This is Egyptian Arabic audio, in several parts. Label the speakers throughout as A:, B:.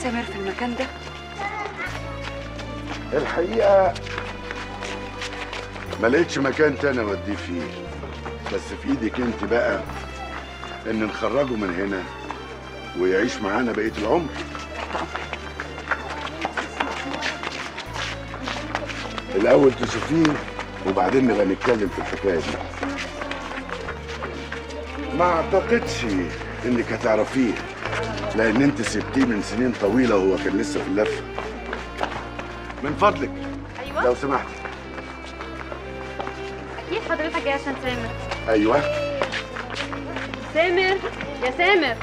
A: سامر في المكان ده
B: الحقيقة ما لقيتش مكان تاني اوديه فيه بس في ايدك انت بقى ان نخرجه من هنا ويعيش معانا بقية العمر الاول تشوفيه وبعدين نبقى نتكلم في الحكايه دي ما اعتقدش انك هتعرفيه لان انت سبتيه من سنين طويله وهو كان لسه في اللفه من فضلك
C: ايوه
B: لو سمحتي
C: اكيد حضرتك جاي عشان سامر
B: ايوه
C: سامر يا سامر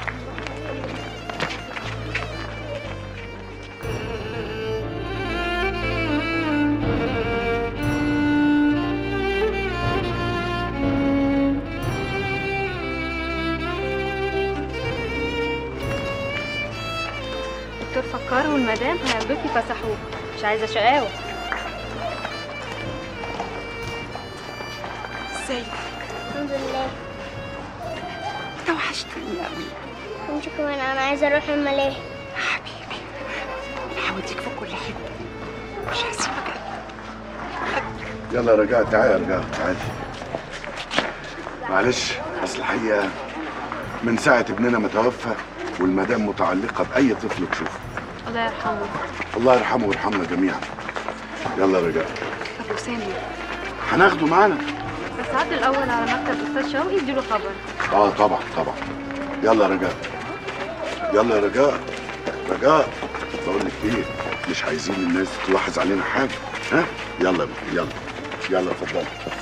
C: دكتور فكار والمدام هياخدوك يفسحوك مش عايزه شقاوه
A: ازاي
D: الحمد لله
A: انت وحشتني قوي
D: انت كمان انا عايزه اروح الملاهي
A: حبيبي انا هوديك في كل حته مش هسيبك
B: يلا رجاء تعالى يا رجاء تعالى معلش اصل الحقيقه من ساعه ابننا ما توفى والمدام متعلقه باي طفل تشوفه
C: الله يرحمه
B: الله يرحمه ويرحمنا جميعا يلا يا رجاء
A: طب وسامر
B: هناخده معانا
C: بس عدوا الاول على مكتب استاذ شوقي اديله خبر
B: اه طبعا طبعا يلا يا رجاء يلا يا رجاء رجاء بقول لك ايه مش عايزين الناس تلاحظ علينا حاجه ها يلا يا بنتي، يلا يلا اتفضلي